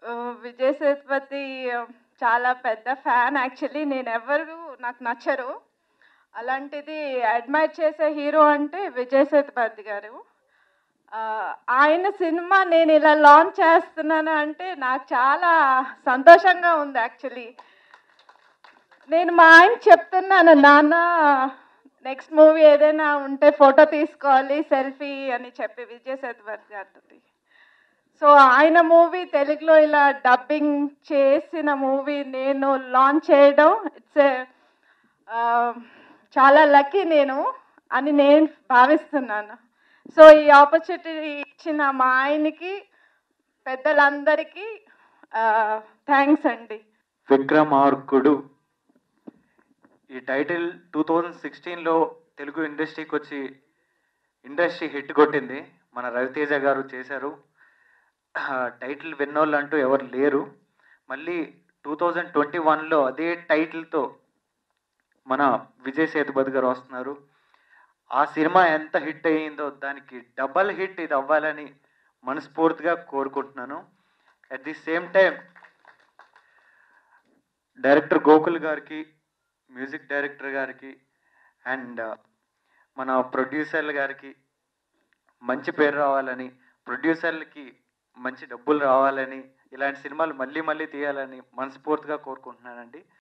ఆహ్, విజయ్ సేతుపతి చాలా పెద్ద ఫ్యాన్ యాక్చువల్లీ. నేనెవ్వరు నాకు నచ్చరు. అలాంటిది అడ్మైర్ చేసే హీరో అంటే విజయ్ సేతుపతి గారు. ఆహ్, ఆయన సినిమా నేనిలా లాంచ్ చేస్తున్నాను అంటే నాకు చాలా సంతోషంగా ఉంది యాక్చువల్లీ. నేను మా ఆయనకి చెప్తున్నాను, నాన్న నెక్స్ట్ మూవీ ఏదైనా ఉంటే ఫోటో తీసుకోవాలి సెల్ఫీ అని చెప్పి విజయ్ సేతుపతి గారితోటి. సో, ఆయన మూవీ తెలుగులో ఇలా డబ్బింగ్ చేసిన మూవీ నేను లాంచ్ చేయడం ఇట్స్ ఎ ఆహ్, చాలా లక్కీ నేను అని నేను భావిస్తున్నాను. సో, ఈ ఆపర్చునిటీ ఇచ్చిన మా ఆయనకి, పెద్దలందరికీ ఆహ్, థాంక్స్ అండి. విక్రమార్కుడు ఈ టైటిల్ టూ థౌజండ్ సిక్స్టీన్లో తెలుగు ఇండస్ట్రీకి వచ్చి ఇండస్ట్రీ హిట్ కొట్టింది మన రవితేజ గారు చేశారు టైటిల్ విన్నోళ్ళు అంటూ ఎవరు లేరు మళ్ళీ టూ థౌజండ్ ట్వంటీ వన్లో అదే టైటిల్తో మన విజయ్ సేతుపతి గారు వస్తున్నారు ఆ సినిమా ఎంత హిట్ అయ్యిందో దానికి డబల్ హిట్ ఇది అవ్వాలని మనస్ఫూర్తిగా కోరుకుంటున్నాను at the same time director Gokul గారికి మ్యూజిక్ డైరెక్టర్ గారికి అండ్ మన ప్రొడ్యూసర్ల గారికి మంచి పేరు రావాలని ప్రొడ్యూసర్లకి మంచి డబ్బులు రావాలని ఇలాంటి సినిమాలు మళ్ళీ మళ్ళీ తీయాలని మనస్ఫూర్తిగా కోరుకుంటున్నానండి